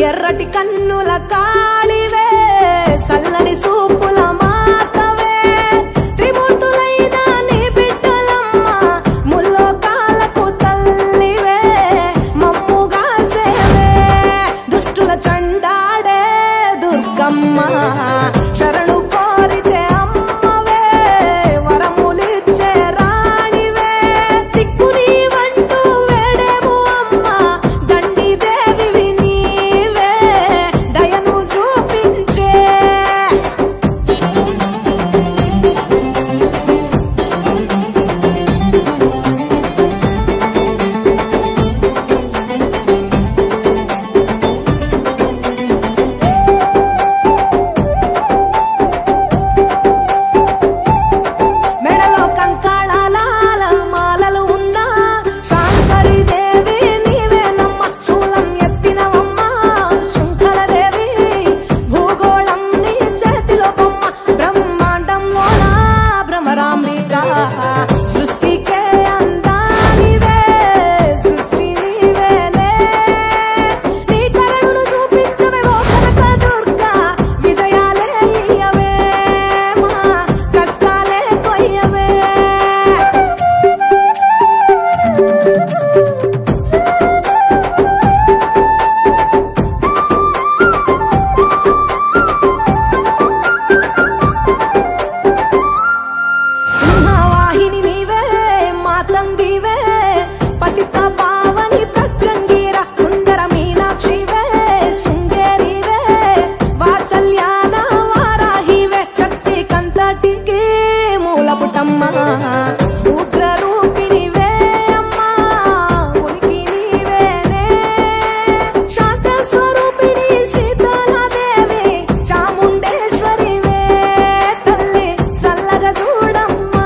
ఎర్రటి కన్నుల కాళివే సల్లని సూపుల మాతవే త్రిమూర్తులైన నీ బిడ్డలమ్మ ముల్లోకాలకు తల్లివే మమ్ముగా సేవే దుష్టుల చండాడే దుర్గమ్మ శరణు కోరితే అమ్మవే వరములిచ్చే రాణివే దిక్కు నీవంటూ వేడేము అమ్మ దండి దేవివి నీవే దయను చూపించే మెడలో కంకాళాల మాలలు ఉన్నా శాంకరి దేవి నీవేనమ్మ శూలం ఎత్తినవమ్మ శృంఖల దేవి భూగోళం నీ చేతిలో బొమ్మ బ్రహ్మాండంలోన భ్రమరాంబిక సృష్టికే అందానివే సృష్టి నీవేలే నీ కరుణను చూపించవే ఓ కనక దుర్గా విజయాలే ఇయ్యవే మా కష్టాలే కొయ్యవే సింహవాహిని నీవే మాతంగివే పతిత పావని ప్రత్యంగిర సుందర మీనాక్షివే శృంగేరివే వాత్సల్యాన వారాహివే శక్తి కంతటికి మూలపుటమ్మ ఉగ్ర రూపిణివే అమ్మా ఉనికి నీవేనే శాంత స్వరూపిణి సీతాలాదేవి చాముండేశ్వరివే తల్లి చల్లగా చూడమ్మా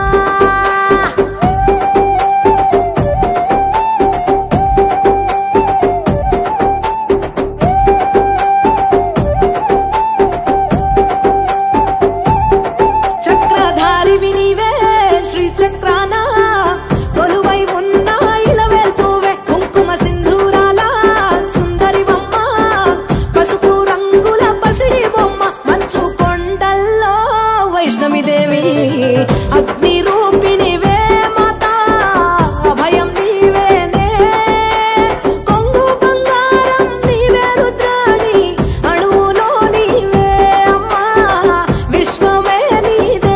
చక్రధారి వినివే శ్రీ చక్రాన కొలువై ఉన్న ఇలవెల్తువే కుంకుమ సింధూరాల సుందరి బొమ్మ పసుపు రంగుల పసిడి బొమ్మ మంచు కొండల్లో వైష్ణవి దేవి అగ్ని రూపిణివే మాత అభయం నీవేనే కొంగు బంగారం నీవే రుద్రాణి అణువులో నీవే అమ్మా విశ్వమే నీదే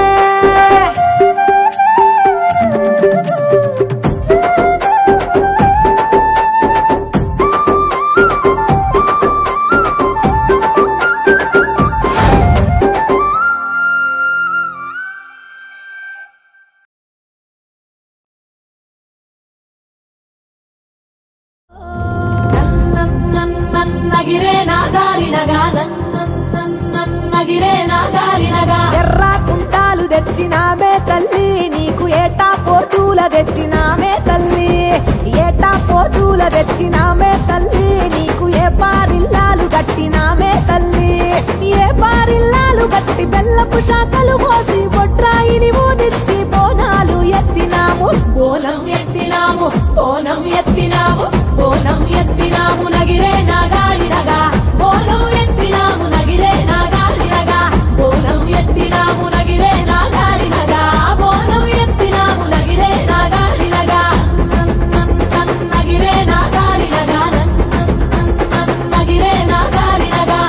నగిరే నాగారినగా నగిరే నాగారినగా ఎర్ర కుంటాలు తెచ్చినామే తల్లి నీకు ఏటా పోతూల తెచ్చినామే తల్లి ఏటా పోతూల తెచ్చినామే తల్లి నీకు ఏ పారిల్లాలు కట్టినామే తల్లి ఏ పారిల్లాలు కట్టి బెల్లపు శాఖలు పోసి బొట్రాయిని ఊదిచ్చి బోనాలు ఎత్తినాము బోనం ఎత్తినాము బోనం ఎత్తినాము బోనం ఎత్తినాము నగిరే నాగారినగా బోనం ఎత్తినాము నగిరే నాగారినగా బోనం ఎత్తినాము నగిరే నాగారినగా బోనం ఎత్తినాము నగిరే నాగారినగా నగిరే నాగారినగా నగిరే నాగారినగా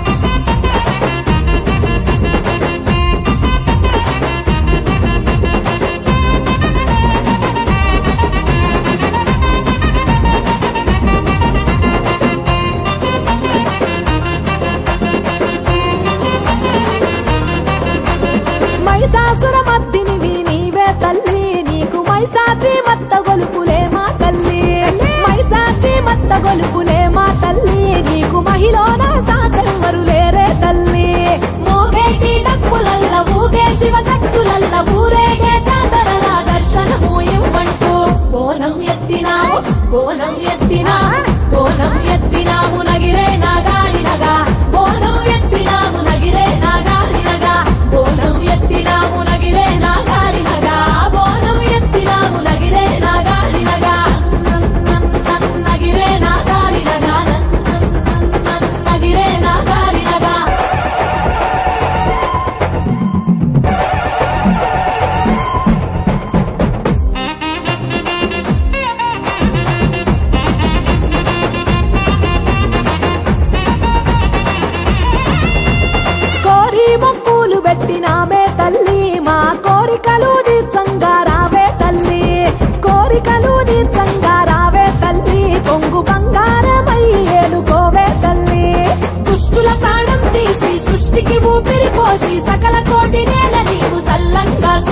మైసాసుర మర్దినివి నీవే తల్లి నీకు మైసాచి మత్త గొలుపులే మా తల్లి మైసాచి మత్త గొలుపులే మా తల్లి నీకు మహిళన సాటెవ్వరు లేరే తల్లి మోగేటి డప్పులల్ల ఊగే శివ శక్తులల్ల ఊరేగే జాతరల దర్శనము ఇవ్వంటూ బోనం ఎత్తినాము బోనం ఎత్తినాము బోనం ఎత్తినాము నగిరే నాగారినగా బోనం ఎత్తినాము నగిరే నాగారినగా బోనం ఎత్తినాము నగిరే నాగారినగా బోనం ఎత్తినాము నగిరే నాగారినగా నగిరే నాగారినగా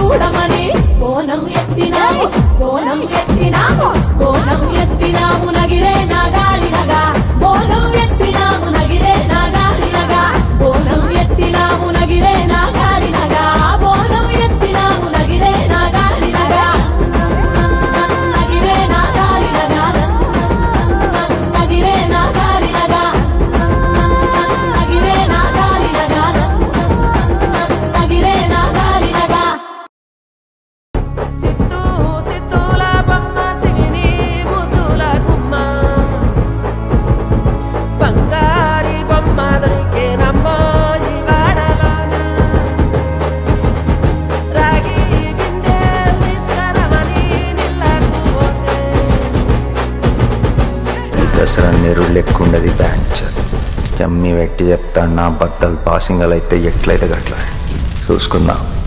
చూడమని బోనం ఎత్తినాము బోనం ఎత్తినాము బోనం ఎత్తినాము నగిరే నాగాలినగా బోనం ఎత్తినాము నగిరే నాగాలినగా బోనం ఎత్తినాము నగిరే నాగాలినగా బోనం ఎత్తినాము నగిరే నాగాలినగా నగిరే నాగాలినగా నగిరే నాగాలినగా నగిరే నాగాలినగా నగిరే నాగాలినగా సిత్తూ సిత్తూల బొమ్మ సిగిరి ముద్దుల గుమ్మ బంగారి బొమ్మ దొరికే నమ్మోయి వాడలోన రాగి గింజలు తీసుకురమని నిల్లకు పోతే ఈ దసరా నెరుళ్ళు ఎక్కువ ఉండదు బ్యాంచ్ జమ్మి పెట్టి చెప్తాను నా బట్టలు పాసింగలు అయితే ఎట్లయితే గట్ల చూసుకుందాం